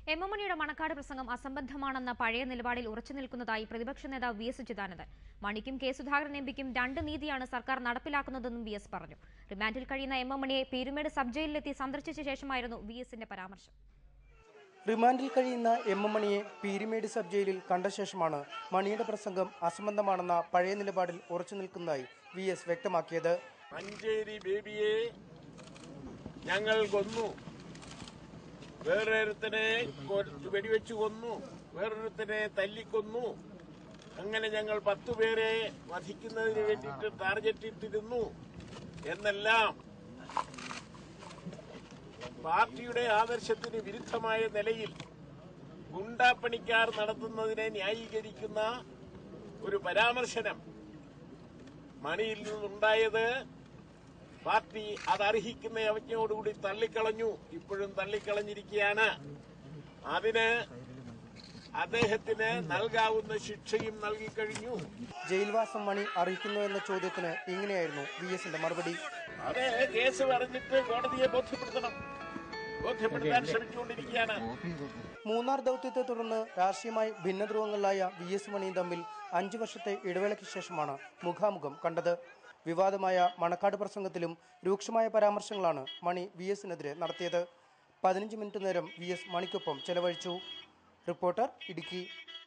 M M മണിയുടെ മണക്കാട് പ്രസംഗം അസംബന്ധമാണെന്ന പഴയ നിലപാടിൽ ഉറച്ചു നിൽക്കുന്നതായി പ്രതിപക്ഷ നേതാവ് വി എസ് ചിദാനന്ദൻ മണിക്കും കെ സുധാകരൻ എം പിക്കും രണ്ട് നീതിയാണ് സർക്കാർ നടപ്പിലാക്കുന്നതെന്നും വി എസ് പറഞ്ഞു റിമാൻഡിൽ കഴിയുന്ന എം എം മണിയെ പീരുമേട് സബ് ജയിലിലെത്തി സന്ദർശിച്ച ശേഷമായിരുന്നു വി എസിന്റെ പരാമർശം റിമാൻഡിൽ കഴിയുന്ന എം എം മണിയെ പീരിമേഡ് സബ് ജയിലിൽ കണ്ട ശേഷമാണ് മണിയുടെ പ്രസംഗം അസംബന്ധമാണെന്ന പഴയ നിലപാടിൽ ഉറച്ചു നിൽക്കുന്നതായി വി എസ് വ്യക്തമാക്കിയത് മഞ്ചേരി ബേബിയെ ഞങ്ങൾ കൊന്നു വേറൊരുത്തനെ കൊ- വെടിവെച്ച് കൊന്നു വേറൊരുത്തനെ തല്ലിക്കൊന്നു അങ്ങനെ ഞങ്ങൾ പത്തുപേരെ വധിക്കുന്നതിന് വേണ്ടിയിട്ട് ടാർഗറ്റ് ഇട്ടിരുന്നു എന്നെല്ലാം പാർട്ടിയുടെ ആദർശത്തിന് വിരുദ്ധമായ നിലയിൽ ഗുണ്ടാപ്പണിക്കാർ നടത്തുന്നതിനെ ന്യായീകരിക്കുന്ന ഒരു പരാമർശനം മണിയിൽ നിന്നുണ്ടായത് പാർട്ടി അതർഹിക്കുന്ന അവജ്ഞയോടുകൂടി തള്ളിക്കളഞ്ഞു ഇപ്പോഴും തള്ളിക്കളഞ്ഞിരിക്കുകയാണ് അതിന് അദ്ദേഹത്തിന് നൽകാവുന്ന ശിക്ഷയും നൽകിക്കഴിഞ്ഞു ജയിൽവാസം മണി അറിയിക്കുന്നു എന്ന ചോദ്യത്തിന് ഇങ്ങനെയായിരുന്നു വി എസിന്റെ മറുപടി അത് കേസ് പറഞ്ഞിട്ട് കോടതിയെ ബോധ്യപ്പെടുത്തണം ബോധ്യപ്പെടുത്താൻ ശ്രമിച്ചുകൊണ്ടിരിക്കുകയാണ് മൂന്നാർ ദൌത്യത്തെ തുടർന്ന് രാഷ്ട്രീയമായി ഭിന്നധ്രുവങ്ങളിലായ വി എസ് മണിയും തമ്മിൽ അഞ്ചു വർഷത്തെ ഇടവേളയ്ക്ക് ശേഷമാണ് മുഖാമുഖം കണ്ടത് വിവാദമായ മണക്കാട് പ്രസംഗത്തിലും രൂക്ഷമായ പരാമർശങ്ങളാണ് മണി വി എസിനെതിരെ നടത്തിയത് പതിനഞ്ച് മിനിറ്റ് നേരം വി എസ് മണിക്കൊപ്പം ചെലവഴിച്ചു റിപ്പോർട്ടർ ഇടുക്കി